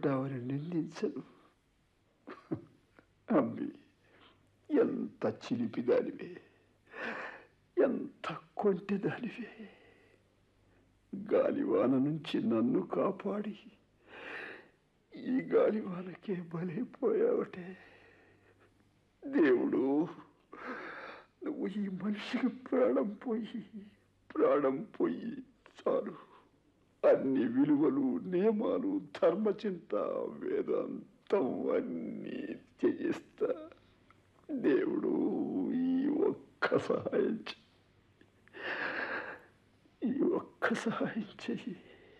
పడ్డావని నిందించను అమ్మి ఎంత చిలిపిదానివే ఎంత కొంటెదానివే గాలివాన నుంచి నన్ను కాపాడి ఈ గాలివానకే బలైపోయావటే దేవుడు నువ్వు ఈ మనిషికి ప్రాణం పోయి ప్రాణం పోయి చాలు అన్ని విలువలు నియమాలు ధర్మచింత వేదాంతం అన్నీ త్యజిస్తా దేవుడు ఈ ఒక్క సహాయం చెయ్యి ఈ ఒక్క సహాయం చెయ్యి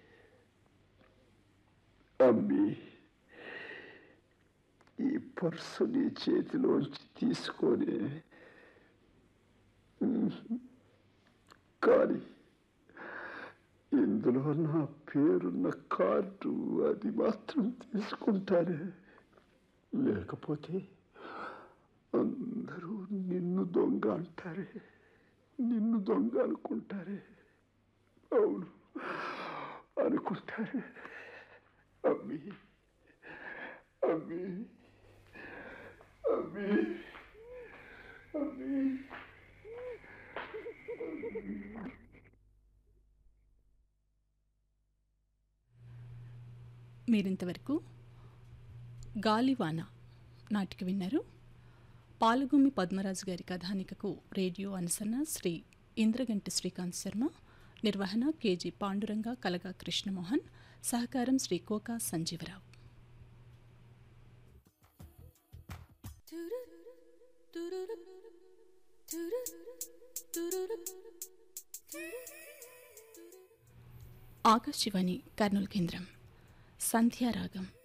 అమ్మి ఈ పర్సు నీ చేతిలోంచి తీసుకొని కానీ ఇందులో నా పేరున్న కార్డు అది మాత్రం తీసుకుంటానే లేకపోతే అందరూ నిన్ను దొంగ అంటారే నిన్ను దొంగ అనుకుంటారే అవును అనుకుంటారే అమ్మి అమ్మి అమ్మి అమ్మి మీరింతవరకు గాలివాన నాటిక విన్నారు పాలగుమి పద్మరాజు గారి కథానికకు రేడియో అనుసరణ శ్రీ ఇంద్రగంటి శ్రీకాంత్ శర్మ నిర్వహణ కేజీ పాండురంగ కలగా కృష్ణమోహన్ సహకారం శ్రీ కోకా సంజీవరావు ఆకాశవాణి కర్నూలు కేంద్రం సంధ్యారాగం